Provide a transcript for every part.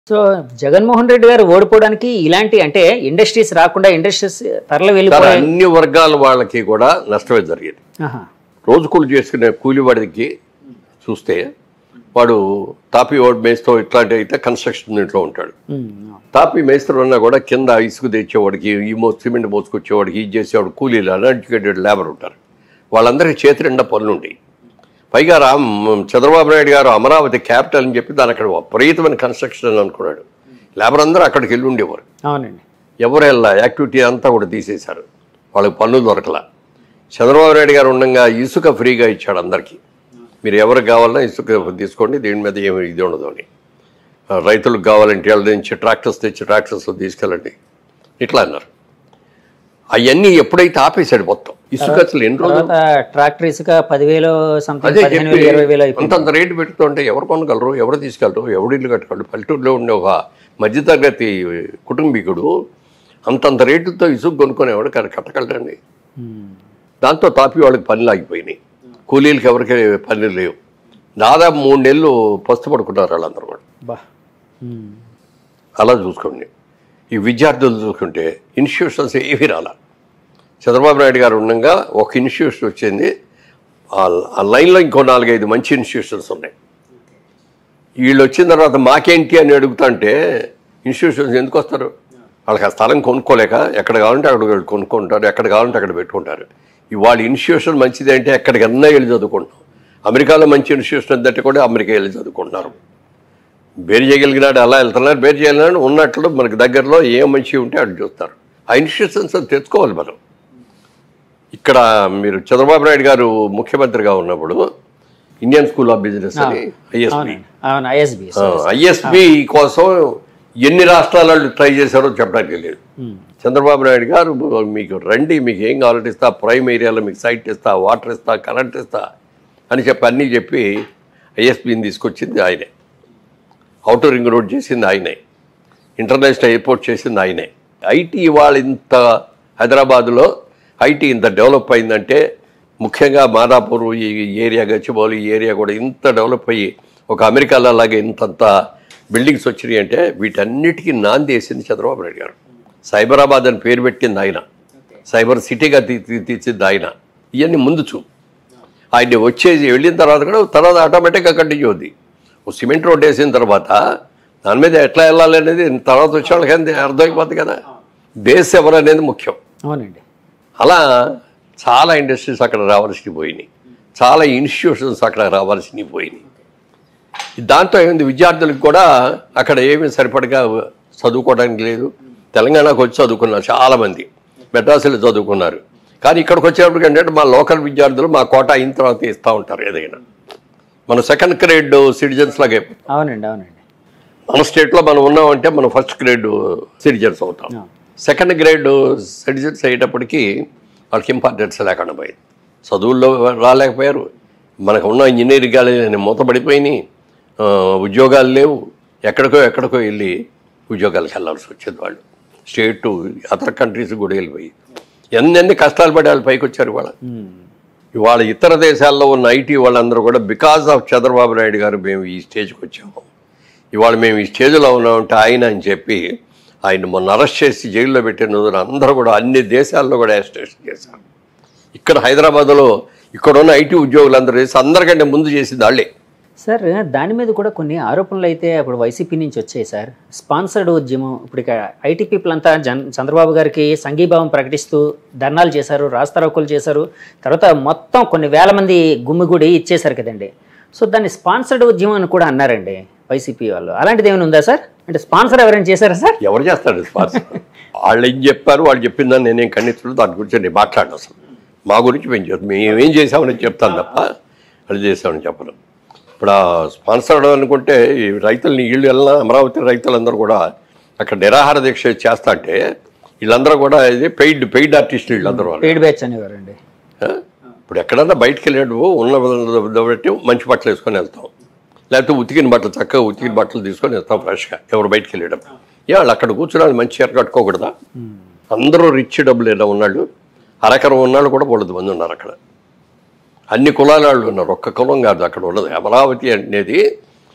So Jaganmohan Reddy గారు ఓడిపోవడానికి ఇలాంటి అంటే ఇండస్ట్రీస్ రాకుండా ఇండస్ట్రీస్ తరలి సార్ వెళ్ళిపోయి అన్ని వర్గాల వాళ్ళకి కూడా నష్టమే జరిగింది ఆహా. రోజు కూలి చేసుకునే కూలివాడికి చూస్తే వాడు తాపి వాడు మేస్తో ఇట్లాంటి అయితే కన్స్ట్రక్షన్ ఇంట్లో ఉంటాడు ఉమ్, తాపి మేస్త్రి ఉన్నా కూడా కింద ఇసుక తెచ్చేవాడికి ఈ మో సిమెంట్ మోసుకొచ్చేవాడికి ఇది చేసేవాడు కూలీలు అన్ఎడ్యుకేటెడ్ లేబర్ ఉంటారు వాళ్ళందరికీ చేతి నిండా పనులు ఉంటాయి పైగా రామ్ చంద్రబాబు నాయుడు గారు అమరావతి క్యాపిటల్ అని చెప్పి దాని అక్కడ విపరీతమైన కన్స్ట్రక్షన్ అనుకున్నాడు లేబర్ అందరూ అక్కడికి వెళ్ళి ఉండేవారు అవునండి ఎవరు వెళ్ళా యాక్టివిటీ అంతా కూడా తీసేశారు వాళ్ళకి పనులు దొరకలా చంద్రబాబు నాయుడు గారు ఉండగా ఇసుక ఫ్రీగా ఇచ్చాడు అందరికీ మీరు ఎవరికి కావాలన్నా ఇసుక తీసుకోండి దీని మీద ఏమి ఇది ఉండదు అని ఆ, రైతులకు కావాలంటే వాళ్ళ నుంచి ట్రాక్టర్స్ తెచ్చి ట్రాక్టర్స్ తీసుకెళ్ళండి ఇట్లా అన్నారు అవన్నీ ఎప్పుడైతే ఆపేశాడు మొత్తం ఇసుక అసలు ఎన్ని రోజులు తర్వాత ట్రాక్టర్ ఇసుక పదివేలు సంథింగ్ అదే పదిహేను చెప్పి వేలు ఇరవై వేలు అయిపోయింది అంతంత రేటు పెడుతుంటే ఎవరు కొనగలరు ఎవరు తీసుకెళ్ళరు ఎవరు ఇల్లు కట్టగలరు పల్లెటూరులో ఉండే ఒక మధ్యతరగతి కుటుంబీకుడు అంతంత రేటుతో ఇసుక కొనుక్కొని ఎవరు కట్ట- కట్టగలరండి ఉమ్, దాంతో తాపి వాళ్ళకి పనులు ఆగిపోయినాయి కూలీలకి ఎవరికి పనులు లేవు దాదాపు మూడు నెలలు పస్తు పడుకున్నారు వాళ్ళందరూ కూడా బా ఉమ్, అలా చూసుకోండి ఈ విద్యార్థులు చూసుకుంటే ఇన్స్టిట్యూషన్స్ ఏవి రాలా చంద్రబాబు నాయుడు గారు ఉండగా ఒక ఇన్స్టిట్యూషన్ వచ్చింది ఆ- ఆ లైన్లో ఇంకో నాలుగైదు మంచి ఇన్స్టిట్యూషన్స్ ఉన్నాయి వీళ్ళు వచ్చిన తర్వాత మాకేంటి అని అడుగుతుంటే ఇన్స్టిట్యూషన్స్ ఎందుకు వస్తారు వాళ్ళకి ఆ స్థలం కొనుక్కోలేక ఎక్కడ కావాలంటే అక్కడ వెళ్ళి కొనుక్కుంటారు ఎక్కడ కావాలంటే అక్కడ పెట్టుకుంటారు ఇవాళ ఇన్స్టిట్యూషన్ మంచిది అంటే ఎక్కడికన్నా వెళ్ళి చదువుకుంటాం అమెరికాలో మంచి ఇన్స్టిట్యూషన్ ఉందంటే కూడా అమెరికా వెళ్ళి చదువుకుంటున్నారు బేరు చేయగలిగినాడు అలా వెళ్తున్నాడు బేరు చేయగలిగినాడు ఉన్నట్లు మనకి దగ్గరలో ఏ మంచి ఉంటే అటు చూస్తారు ఆ ఇన్స్టిట్యూషన్స్ అది తెచ్చుకోవాలి మనం ఇక్కడ మీరు చంద్రబాబు నాయుడు గారు ముఖ్యమంత్రిగా ఉన్నప్పుడు ఇండియన్ స్కూల్ ఆఫ్ బిజినెస్ అని ఐఎస్బి అవునండి అవును ఐఎస్బి ఐఎస్బి కోసం ఎన్ని రాష్ట్రాల వాళ్ళు ట్రై చేశారో చెప్పడానికి లేదు చంద్రబాబు నాయుడు గారు మీకు రండి మీకు ఏం కావాలంటే ఇస్తా ప్రైమ్ ఏరియాలో మీకు సైట్ ఇస్తా వాటర్ ఇస్తా కరెంట్ ఇస్తా అని చెప్పి అన్నీ చెప్పి ఐఎస్బిని తీసుకొచ్చింది ఆయనే అవుటర్ రింగ్ రోడ్ చేసింది ఆయనే ఇంటర్నేషనల్ ఎయిర్పోర్ట్ చేసింది ఆయనే ఐటీ ఇవాళ ఇంత హైదరాబాదులో ఐటీ ఇంత డెవలప్ అయిందంటే ముఖ్యంగా మాదాపూర్ ఈ ఏరియా గచ్చిబౌలి ఈ ఏరియా కూడా ఇంత డెవలప్ అయ్యి ఒక అమెరికాలో అలాగే ఇంతంత బిల్డింగ్స్ వచ్చినాయి అంటే వీటన్నిటికీ నాంది వేసింది చంద్రబాబు నాయుడు గారు సైబరాబాద్ అని పేరు పెట్టింది ఆయన సైబర్ సిటీగా తీ- తీ- తీర్చింది ఆయన ఇవన్నీ ముందు చూ ఆయన వచ్చేసి వెళ్ళిన తర్వాత కూడా తర్వాత ఆటోమేటిక్గా కంటిన్యూ అవుద్ది ఓ సిమెంట్ రోడ్ వేసిన తర్వాత దాని మీద ఎట్లా వెళ్ళాలి అనేది తర్వాత వచ్చే వాళ్ళకి అంతే అర్థమైపోద్ది కదా బేస్ ఎవరు అనేది ముఖ్యం అవునండి అలా చాలా ఇండస్ట్రీస్ అక్కడ రావాల్సినవి పోయినాయి చాలా ఇన్స్టిట్యూషన్స్ అక్కడ రావాల్సినవి పోయినాయి దాంతో ఏమైంది విద్యార్థులకు కూడా అక్కడ ఏమీ సరిపడగా చదువుకోవడానికి లేదు తెలంగాణకు వచ్చి చదువుకున్నారు చాలామంది మెడ్రాసులో చదువుకున్నారు కానీ ఇక్కడికి వచ్చేటప్పటికి ఏంటంటే మా లోకల్ విద్యార్థులు మా కోట అయిన తర్వాత ఇస్తూ ఉంటారు ఏదైనా మన సెకండ్ గ్రేడ్ సిటిజన్స్ లాగే అవునండి అవునండి మన స్టేట్లో మనం ఉన్నామంటే మనం ఫస్ట్ గ్రేడ్ సిటిజన్స్ అవుతాం ఆ. సెకండ్ గ్రేడ్ సిటిజన్స్ అయ్యేటప్పటికి వాళ్ళకి ఇంపార్టెన్స్ లేకుండా పోయింది చదువుల్లో రాలేకపోయారు మనకు ఉన్న ఇంజనీరింగ్ కాలేజీ మూతపడిపోయినాయి ఆ, ఉద్యోగాలు లేవు ఎక్కడికో ఎక్కడికో వెళ్ళి ఉద్యోగాలకు వెళ్ళాల్సి వచ్చేది వాళ్ళు స్టేట్ అదర్ కంట్రీస్ కూడా వెళ్ళిపోయి ఎన్నెన్ని కష్టాలు పడి వాళ్ళు పైకి వచ్చారు వాళ్ళ ఉమ్, ఇవాళ ఇతర దేశాల్లో ఉన్న ఐటీ వాళ్ళందరూ కూడా బికాస్ ఆఫ్ చంద్రబాబు నాయుడు గారు మేము ఈ స్టేజ్కి వచ్చాము ఇవాళ మేము ఈ స్టేజ్లో ఉన్నామంటే ఆయన అని చెప్పి ఆయన మొన్న అరెస్ట్ చేసి జైల్లో పెట్టిన రోజున అందరూ కూడా అన్ని దేశాల్లో కూడా అరెస్ట్ చేశారు ఇక్కడ హైదరాబాద్లో ఇక్కడ ఉన్న ఐటీ ఉద్యోగులందరూ చేసి అందరికంటే ముందు చేసింది వాళ్ళే సార్ దాని మీద కూడా కొన్ని ఆరోపణలు అయితే అప్పుడు వైసీపీ నుంచి వచ్చాయి సార్ స్పాన్సర్డ్ ఉద్యమం ఇప్పుడు ఇక ఐటీ పీపుల్ అంతా జన్ చంద్రబాబు గారికి సంఘీభావం ప్రకటిస్తూ ధర్నాలు చేశారు రాస్తారోకులు చేశారు తర్వాత మొత్తం కొన్ని వేల మంది గుమ్మిగూడి ఇచ్చేశారు కదండి సో దాన్ని స్పాన్సర్డ్ ఉద్యమం అని కూడా అన్నారండి వైసీపీ వాళ్ళు అలాంటిది ఏమైనా ఉందా సార్ అంటే స్పాన్సర్ ఎవరైనా చేశారా సార్ ఎవరు చేస్తాడు స్పాన్సర్ వాళ్ళు ఏం చెప్పారు వాళ్ళు చెప్పిందని నేనేం ఖండించలేదు దాని గురించి నేను మాట్లాడను అసలు మా గురించి మేము చెప్తాం మేము ఏం చేసామని చెప్తాను తప్ప అది చేసామని చెప్పను ఇప్పుడు ఆ స్పాన్సర్ అనుకుంటే ఈ రైతుల్ని వీళ్ళు వెళ్ళిన అమరావతి రైతులందరూ కూడా అక్కడ నిరాహార దీక్ష చేస్తా అంటే వీళ్ళందరూ కూడా ఇది పెయిడ్ పెయిడ్ ఆర్టిస్టులు వీళ్ళందరూ వాళ్ళు. పెయిడ్ బ్యాచ్ అనేవారండి ఆ? ఇప్పుడు ఎక్కడన్నా బయటికి వెళ్ళాడు ఉన్న బట్టి మంచి బట్టలు వేసుకొని వెళ్తాం లేకపోతే ఉతికిన బట్టలు చక్కగా ఉతికిన బట్టలు తీసుకొని వెళ్తాం ఫ్రెష్గా ఎవరు బయటికి వెళ్ళేటప్పుడు ఏ వాళ్ళు అక్కడ కూర్చుని మంచి చీర కట్టుకోకూడదా అందరూ రిచ్ డబ్బులు ఏదో ఉన్నాళ్ళు అరకరం ఉన్నాళ్ళు కూడా బోలదు మంది ఉన్నారు అక్కడ అన్ని కులాల వాళ్ళు ఉన్నారు ఒక్క కులం కాదు అక్కడ ఉన్నది అమరావతి అనేది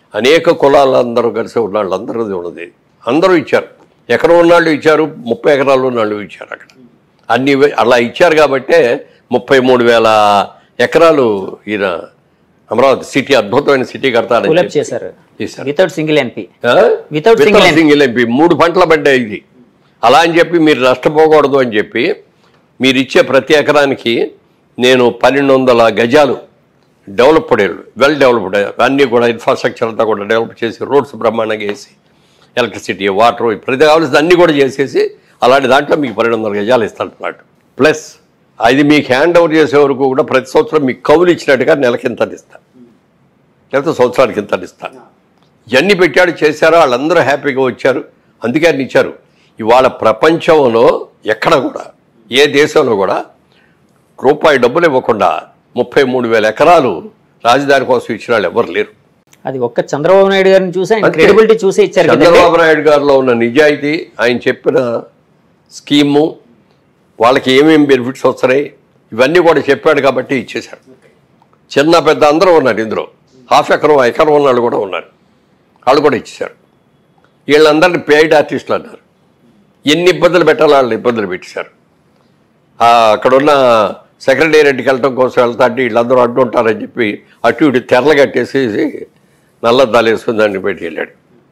అనేక కులాలందరూ కలిసి ఉన్న వాళ్ళందరూ ఉన్నది అందరూ ఇచ్చారు ఎకరం ఉన్నాళ్ళు ఇచ్చారు ముప్పై ఎకరాలు ఉన్నాళ్ళు ఇచ్చారు అక్కడ అన్ని వే- అలా ఇచ్చారు కాబట్టే ముప్పై మూడు వేల ఎకరాలు ఈయన అమరావతి సిటీ అద్భుతమైన సిటీ కడతారని పులప్ చెప్పి చేశారు చేశారు వితౌట్ సింగిల్ ఎంపీ ఆ? Without single Without single MP. మూడు పంటలు పడ్డాయి ఇది అలా అని చెప్పి మీరు నష్టపోకూడదు అని చెప్పి మీరు ఇచ్చే ప్రతి ఎకరానికి నేను పన్నెండు వందల గజాలు డెవలప్డ్ వెల్ డెవలప్డ్ అన్నీ కూడా ఇన్ఫ్రాస్ట్రక్చర్ అంతా కూడా డెవలప్ చేసి రోడ్స్ బ్రహ్మాండంగా వేసి ఎలక్ట్రిసిటీ వాటర్ ప్రతి కావాల్సిన అన్నీ కూడా చేసేసి అలాంటి దాంట్లో మీకు పన్నెండు వందల గజాలు ఇస్తాను ప్లస్ అది మీకు హ్యాండ్ ఓవర్ చేసే వరకు కూడా ప్రతి సంవత్సరం మీకు కవులు ఇచ్చినట్టుగా నెలకి ఇంత ఇస్తాను లేకపోతే సంవత్సరానికి ఇంత ఇస్తాను ఇవన్నీ పెట్టాడు చేశారో వాళ్ళందరూ హ్యాపీగా వచ్చారు అందుకే ఆయన ఇచ్చారు ఇవాళ ప్రపంచంలో ఎక్కడ కూడా ఏ దేశంలో కూడా రూపాయి డబ్బులు ఇవ్వకుండా ముప్పై మూడు వేల ఎకరాలు రాజధాని కోసం ఇచ్చిన వాళ్ళు ఎవరు లేరు అది ఒక్క చంద్రబాబు నాయుడు గారిని చూసి ఆయన అంతే. క్రెడిబిలిటీ చూసి ఇచ్చారు కదండి చంద్రబాబు నాయుడు గారిలో ఉన్న నిజాయితీ ఆయన చెప్పిన స్కీము వాళ్ళకి ఏమేమి బెనిఫిట్స్ వస్తున్నాయి ఇవన్నీ కూడా చెప్పాడు కాబట్టి ఇచ్చేశారు చిన్న పెద్ద అందరూ ఉన్నారు ఇందులో హాఫ్ ఎకరం ఎకరం ఉన్నాళ్ళు కూడా ఉన్నారు వాళ్ళు కూడా ఇచ్చేశారు వీళ్ళందరినీ పెయిడ్ ఆర్టిస్టులు అన్నారు ఎన్ని ఇబ్బందులు పెట్టాలో వాళ్ళు ఇబ్బందులు పెట్టేశారు ఆ, అక్కడున్న సెక్రటేరియట్కి వెళ్ళటం కోసం వెళ్తా అంటే వీళ్ళందరూ అడ్డు ఉంటారని చెప్పి అటు ఇటు తెరలు కట్టేసి నల్లద్దాలు వేసుకుని దాన్ని పెట్టి వెళ్ళాడు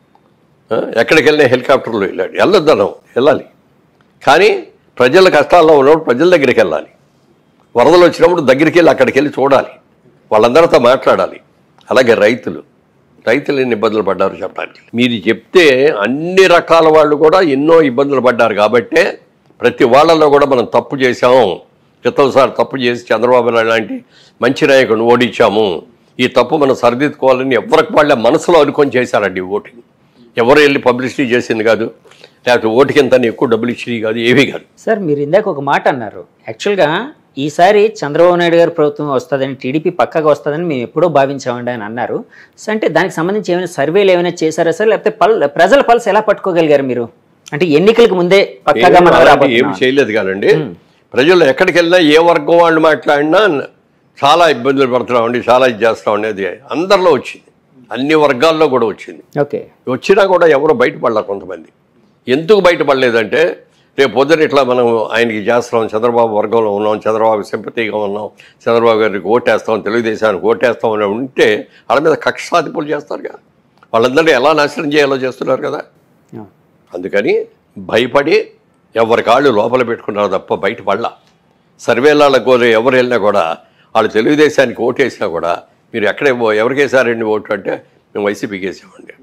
ఆ, ఎక్కడికి వెళ్ళినా హెలికాప్టర్లో వెళ్ళాడు వెళ్ళొద్దనం వెళ్ళాలి కానీ ప్రజల కష్టాల్లో ఉన్నప్పుడు ప్రజల దగ్గరికి వెళ్ళాలి వరదలు వచ్చినప్పుడు దగ్గరికి వెళ్ళి అక్కడికి వెళ్ళి చూడాలి వాళ్ళందరితో మాట్లాడాలి అలాగే రైతులు రైతులు ఎన్ని ఇబ్బందులు పడ్డారు చెప్పడానికి మీరు చెప్తే అన్ని రకాల వాళ్ళు కూడా ఎన్నో ఇబ్బందులు పడ్డారు కాబట్టే ప్రతి వాళ్ళలో కూడా మనం తప్పు చేశాం క్రితంసారి తప్పు చేసి చంద్రబాబు నాయుడు లాంటి మంచి నాయకుడిని ఓడించాము ఈ తప్పు మనం సరిదిద్దుకోవాలని ఎవరికి వాళ్ళ మనసులో అనుకొని చేశారండి ఈ ఓటింగ్ ఎవరు వెళ్ళి పబ్లిసిటీ చేసింది కాదు లేకపోతే ఓటుకి ఎంత ఎక్కువ డబ్బులు ఇచ్చినవి కాదు ఏమీ కాదు సార్ మీరు ఇందాక ఒక మాట అన్నారు యాక్చువల్గా ఈసారి చంద్రబాబు నాయుడు గారి ప్రభుత్వం వస్తుందని టీడీపీ పక్కగా వస్తుందని మేము ఎప్పుడో భావించామండి అని అన్నారు సో అంటే దానికి సంబంధించి ఏమైనా సర్వేలు ఏమైనా చేశారా సార్ లేకపోతే పల్ ప్రజల పల్స్ ఎలా పట్టుకోగలిగారు మీరు అంటే ఎన్నికలకు ముందే పక్కగా ఏమీ మనం అలాంటి రాబోతున్నాం. ఏమి చేయలేదు కానండి ప్రజలు ఎక్కడికి వెళ్ళినా ఏ వర్గం వాళ్ళు మాట్లాడినా చాలా ఇబ్బందులు పడుతున్నామండి చాలా ఇది చేస్తామండి అది అందరిలో వచ్చింది అన్ని వర్గాల్లో కూడా వచ్చింది ఓకే వచ్చినా కూడా ఎవరు బయటపడలేరు కొంతమంది ఎందుకు బయటపడలేదంటే రేపు పొద్దున ఇట్లా మనం ఆయనకి చేస్తున్నాం చంద్రబాబు వర్గంలో ఉన్నాం చంద్రబాబు సింపతిగా ఉన్నాం చంద్రబాబు గారికి ఓటేస్తాం తెలుగుదేశానికి ఓటేస్తాం అని ఉంటే వాళ్ళ మీద కక్ష సాధింపులు చేస్తారు కదా వాళ్ళందరినీ ఎలా నాశనం చేయాలో చేస్తున్నారు కదా ఆ. అందుకని భయపడి ఎవరి కాళ్ళు లోపల పెట్టుకున్నారు తప్ప బయట పడలా సర్వేలాళ్ళ కోరి ఎవరు వెళ్ళినా కూడా వాళ్ళు తెలుగుదేశానికి ఓటు వేసినా కూడా మీరు ఎక్కడ ఎవరికి వేసారండి ఓటు అంటే మేము వైసీపీకి వేసామండి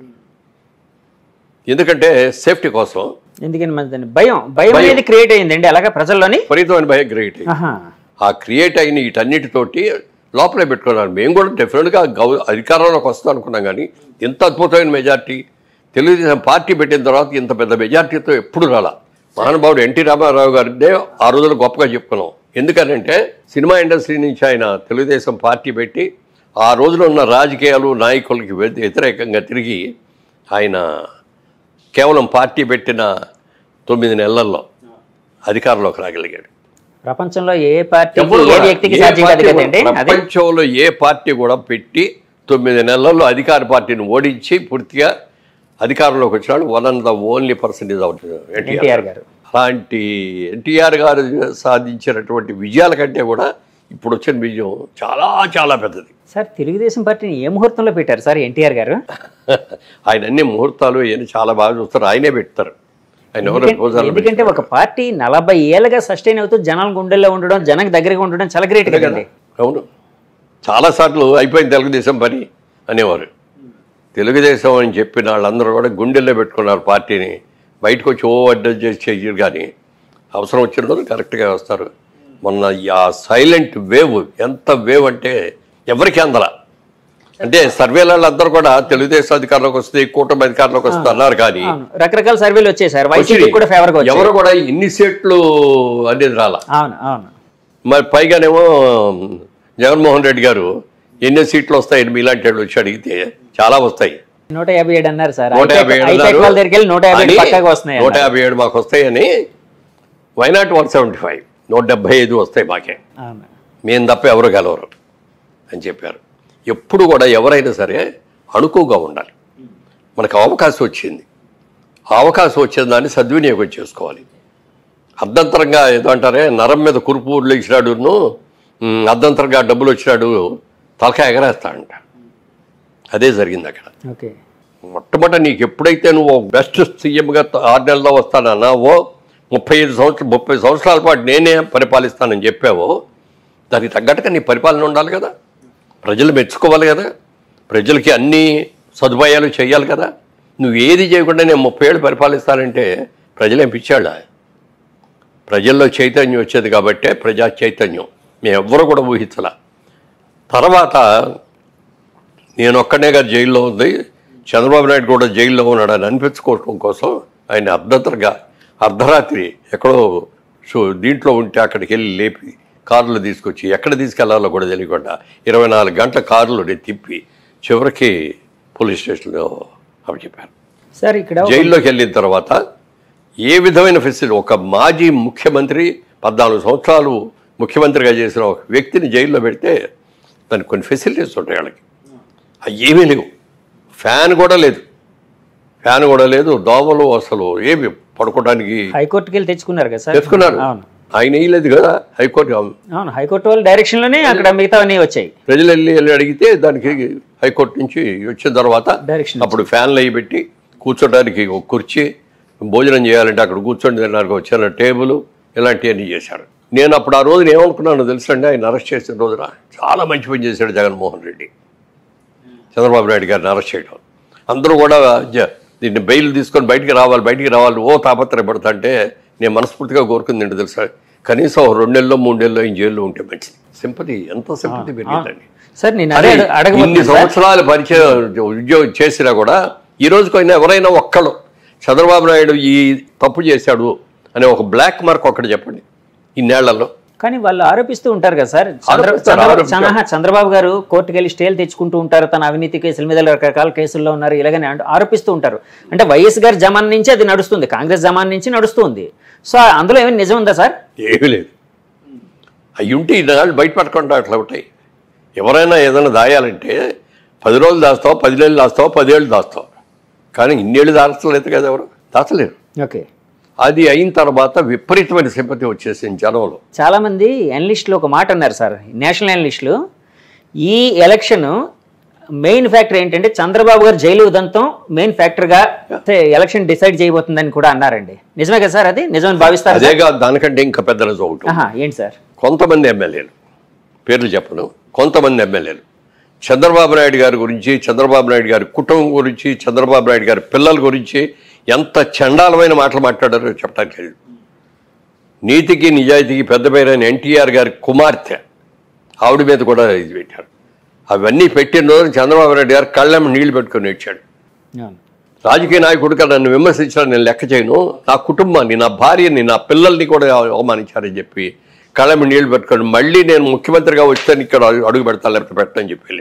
ఎందుకంటే సేఫ్టీ కోసం ఎందుకని మన దాన్ని భయం భయం భయం. అనేది క్రియేట్ అయ్యిందండి అలాగా ప్రజల్లోని విపరీతమైన భయం క్రియేట్ అయింది. ఆహా. ఆ క్రియేట్ అయిన వీటన్నిటితోటి లోపలే పెట్టుకున్నారు మేము కూడా డెఫినెట్గా గౌ అధికారంలోకి వస్తాం అనుకున్నాం కానీ ఇంత అద్భుతమైన మెజార్టీ తెలుగుదేశం పార్టీ పెట్టిన తర్వాత ఇంత పెద్ద మెజార్టీతో ఎప్పుడు రాలా మహానుభావుడు ఎన్టీ రామారావు గారిదే ఆ రోజులు గొప్పగా చెప్పుకున్నాం ఎందుకనంటే సినిమా ఇండస్ట్రీ నుంచి ఆయన తెలుగుదేశం పార్టీ పెట్టి ఆ రోజున ఉన్న రాజకీయాలు నాయకులకి వ్య- వ్యతిరేకంగా తిరిగి ఆయన కేవలం పార్టీ పెట్టిన తొమ్మిది నెలల్లో అధికారంలోకి రాగలిగాడు ప్రపంచంలో ఏ పార్టీ ఎవరు ఏ కూడా, వ్యక్తికి ఏ సాధ్యం కాదు పార్టీ కదండి కూడా, అదే ప్రపంచంలో ఏ పార్టీ కూడా పెట్టి తొమ్మిది నెలల్లో అధికార పార్టీని ఓడించి పూర్తిగా అధికారంలోకి వచ్చినాడు one and the only person is out NTR garu అలాంటి ఎన్టీఆర్ గారు సాధించినటువంటి విజయాల కంటే కూడా ఇప్పుడు వచ్చిన విజయం చాలా చాలా పెద్దది సార్ తెలుగుదేశం పార్టీని ఏ ముహూర్తంలో పెట్టారు సార్ ఎన్టీఆర్ గారు ఆయన అన్ని ముహూర్తాలు ఇవన్నీ చాలా బాగా చూస్తారు ఆయనే పెడతారు ఆయన ఎవరు ఎందుకంటే- భోజనాలు ఎందుకంటే ఒక పార్టీ నలభై ఏళ్ళగా సస్టైన్ అవుతూ జనాల గుండెల్లో ఉండడం జనకు దగ్గరగా ఉండడం చాలా గ్రేట్ కదండి అవును చాలాసార్లు అయిపోయింది తెలుగుదేశం పని అనేవారు తెలుగుదేశం అని చెప్పిన వాళ్ళందరూ కూడా గుండెల్లో పెట్టుకున్నారు పార్టీని బయటకు వచ్చి ఓ అడ్జస్ట్ చేసి చెయ్యరు కానీ అవసరం వచ్చిన రోజు కరెక్ట్గా వస్తారు మొన్న ఆ సైలెంట్ వేవ్ ఎంత వేవ్ అంటే ఎవరికి అందల అంటే సర్వేల అందరూ కూడా తెలుగుదేశం అధికారంలోకి వస్తే కూటమి అధికారంలోకి వస్తే అన్నారు కానీ అవును రకరకాల సర్వేలు వచ్చాయి సార్ వైసీపీ వచ్చినాయి. కూడా ఫేవర్గా వచ్చాయి ఎవరు కూడా ఇన్ని సీట్లు అనేది రాలా అవును అవును మరి పైగానేమో జగన్మోహన్ రెడ్డి గారు ఎన్ని సీట్లు వస్తాయని మీలాంటి వాళ్ళు వచ్చి అడిగితే చాలా వస్తాయి నూట యాభై ఏడు అన్నారు సార్ నూట యాభై ఏడు ఐటెక్ వాళ్ళ దగ్గరికి వెళ్ళి నూట యాభై ఏడు అని పక్కాగా వస్తున్నాయి నూట అన్నారు. యాభై ఏడు మాకు వస్తాయని వైనాట్ వన్ సెవెంటీ ఫైవ్ నూట డెబ్బై ఐదు వస్తాయి మాకే అవును మేము తప్ప ఎవరు గెలవరు అని చెప్పారు ఎప్పుడు కూడా ఎవరైనా సరే అణుకుగా ఉండాలి మనకు అవకాశం వచ్చింది ఆ అవకాశం వచ్చిన దాన్ని సద్వినియోగం చేసుకోవాలి అర్ధంతరంగా ఏదో అంటారే నరం మీద కురుపు ఇచ్చినాడును అర్ధంతరంగా డబ్బులు వచ్చినాడు తలకాయ ఎగరేస్తాడంట అదే జరిగింది అక్కడ ఓకే మొట్టమొదట నీకు ఎప్పుడైతే నువ్వు బెస్ట్ సీఎంగా ఆరు నెలల్లో వస్తానన్నావో ముప్పై ఐదు సంవత్సరాలు ముప్పై సంవత్సరాల పాటు నేనే పరిపాలిస్తానని చెప్పావో దానికి తగ్గట్టుగా నీ పరిపాలన ఉండాలి కదా ప్రజలు మెచ్చుకోవాలి కదా ప్రజలకి అన్ని సదుపాయాలు చేయాలి కదా నువ్వు ఏది చేయకుండా నేను ముప్పై ఏళ్ళు పరిపాలిస్తానంటే ప్రజలేం పిచ్చాళ్ళ ప్రజల్లో చైతన్యం వచ్చేది కాబట్టే ప్రజా చైతన్యం మేము ఎవ్వరూ కూడా ఊహించాల తర్వాత నేను ఒక్కనే గారు జైల్లో ఉంది చంద్రబాబు నాయుడు కూడా జైల్లో ఉన్నాడని అనిపించుకోవటం కోసం ఆయన అర్ధంతరగా అర్ధరాత్రి ఎక్కడో సో దీంట్లో ఉంటే అక్కడికి వెళ్ళి లేపి కారులో తీసుకొచ్చి ఎక్కడ తీసుకెళ్లాలో కూడా తెలియకుండా ఇరవై నాలుగు గంటల కారులో నేను తిప్పి చివరికి పోలీస్ స్టేషన్లో అప్పచెప్పారు సార్ ఇక్కడ ఒక- జైల్లోకి వెళ్ళిన తర్వాత ఏ విధమైన ఫెసిలిటీ ఒక మాజీ ముఖ్యమంత్రి పద్నాలుగు సంవత్సరాలు ముఖ్యమంత్రిగా చేసిన ఒక వ్యక్తిని జైల్లో పెడితే దానికి కొన్ని ఫెసిలిటీస్ ఉంటాయి వాళ్ళకి అవి ఏమీ లేవు ఫ్యాన్ కూడా లేదు ఫ్యాన్ కూడా లేదు దోమలు అసలు ఏమి పడుకోవడానికి హైకోర్టుకి వెళ్ళి తెచ్చుకున్నారు కదా సార్ తెచ్చుకున్నారు అవును ఆయన వేయలేదు కదా హైకోర్టు అవును హైకోర్టు వాళ్ళ డైరెక్షన్ లోనే అక్కడ మిగతావన్నీ వచ్చాయి ప్రజలు వెళ్ళి వెళ్ళి అడిగితే దానికి హైకోర్టు నుంచి వచ్చిన తర్వాత డైరెక్షన్ అప్పుడు ఫ్యాన్లు అవి పెట్టి కూర్చోడానికి ఒక కుర్చీ భోజనం చేయాలంటే అక్కడ కూర్చొని తినడానికి వచ్చిన టేబుల్ ఇలాంటివన్నీ చేశాడు నేను అప్పుడు ఆ రోజున ఏమనుకున్నానో తెలుసండి ఆయన అరెస్ట్ చేసిన రోజున చాలా మంచి పని చేశాడు జగన్మోహన్ రెడ్డి చంద్రబాబు నాయుడు గారిని అరెస్ట్ చేయడం అందరూ కూడా జ- దీన్ని బెయిల్ తీసుకొని బయటికి రావాలి బయటికి రావాలి ఓ తాపత్రయపడతా అంటే నేను మనస్ఫూర్తిగా కోరుకుంది ఏంటో తెలుసా కనీసం ఓ రెండు నెలల్లో మూడు నెలల్లో ఈ జైల్లో ఉంటే మంచిది సింపతి ఎంత సింపతి పెరిగిందండి సార్ నేను అదే అరే, అడగ ఇన్ని అడగబోతున్నా సార్ సంవత్సరాలు పరిచయం ఉద్యోగం చేసినా కూడా ఈ రోజుకైనా ఎవరైనా ఒక్కళ్ళు చంద్రబాబు నాయుడు ఈ తప్పు చేశాడు అనే ఒక బ్లాక్ మార్క్ ఒక్కటి చెప్పండి ఇన్నేళ్లలో కానీ వాళ్ళు ఆరోపిస్తూ ఉంటారు కదా సార్ చంద్ర- ఆరోపిస్తారు, చంద్ర- ఆరోపిస్తారు. చంద్ర- చంద్రబాబు గారు కోర్టుకు వెళ్ళి స్టేలు తెచ్చుకుంటూ ఉంటారు తన అవినీతి కేసుల మీద రకరకాల కేసుల్లో ఉన్నారు ఇలాగని అంటూ- ఆరోపిస్తూ ఉంటారు అంటే వైఎస్ గారి జమాన్ నుంచి అది నడుస్తుంది కాంగ్రెస్ జమాన్ నుంచి నడుస్తుంది సో అందులో ఏమైనా నిజం ఉందా సార్ ఏమీ లేదు అవి ఉంటే ఇన్నాళ్ళు బయట పడకుండా అట్లా ఉంటాయి ఎవరైనా ఏదైనా దాయాలంటే పది రోజులు దాస్తావు పది నెలలు దాస్తావు పదేళ్ళు దాస్తావు కానీ ఇన్నేళ్ళు దాచలేదు కదా ఎవరు దాచలేరు ఓకే అది అయిన తర్వాత విపరీతమైన సింపతి వచ్చేసింది జనంలో చాలా మంది అనలిస్టులు ఒక మాట అన్నారు సార్ నేషనల్ అనలిస్టులు ఈ ఎలక్షన్ మెయిన్ ఫ్యాక్టర్ ఏంటంటే చంద్రబాబు గారు జైలు ఉదంతం మెయిన్ ఫ్యాక్టర్గా ఎలక్షన్ డిసైడ్ చేయబోతుందని కూడా అన్నారండి నిజమే కదా సార్ అది నిజమని భావిస్తారు అదే కాదు దానికంటే ఇంకా పెద్ద రిజల్ట్ ఒకటి ఆహా, ఏంటి సార్ కొంతమంది ఎమ్మెల్యేలు పేర్లు చెప్పను కొంతమంది ఎమ్మెల్యేలు చంద్రబాబు నాయుడు గారి గురించి చంద్రబాబు నాయుడు గారి కుటుంబం గురించి చంద్రబాబు నాయుడు గారి పిల్లల గురించి ఎంత చండాలమైన మాటలు మాట్లాడారో చెప్పడానికి లేదు నీతికి నిజాయితీకి పెద్ద పేరైన ఎన్టీఆర్ గారి కుమార్తె ఆవిడ మీద కూడా ఇది పెట్టారు అవన్నీ పెట్టిన రోజు చంద్రబాబు నాయుడు గారు కళ్ళెమ్మ నీళ్లు పెట్టుకొని ఇచ్చాడు అవును రాజకీయ నాయకుడిగా నన్ను విమర్శించడం నేను లెక్క చేయను నా కుటుంబాన్ని నా భార్యని నా పిల్లల్ని కూడా అవమానించారని చెప్పి కళ్ళమి నీళ్లు పెట్టుకొని మళ్ళీ నేను ముఖ్యమంత్రిగా వచ్చాను ఇక్కడ అడుగు పెడతాను లేకపోతే పెట్టని చెప్పి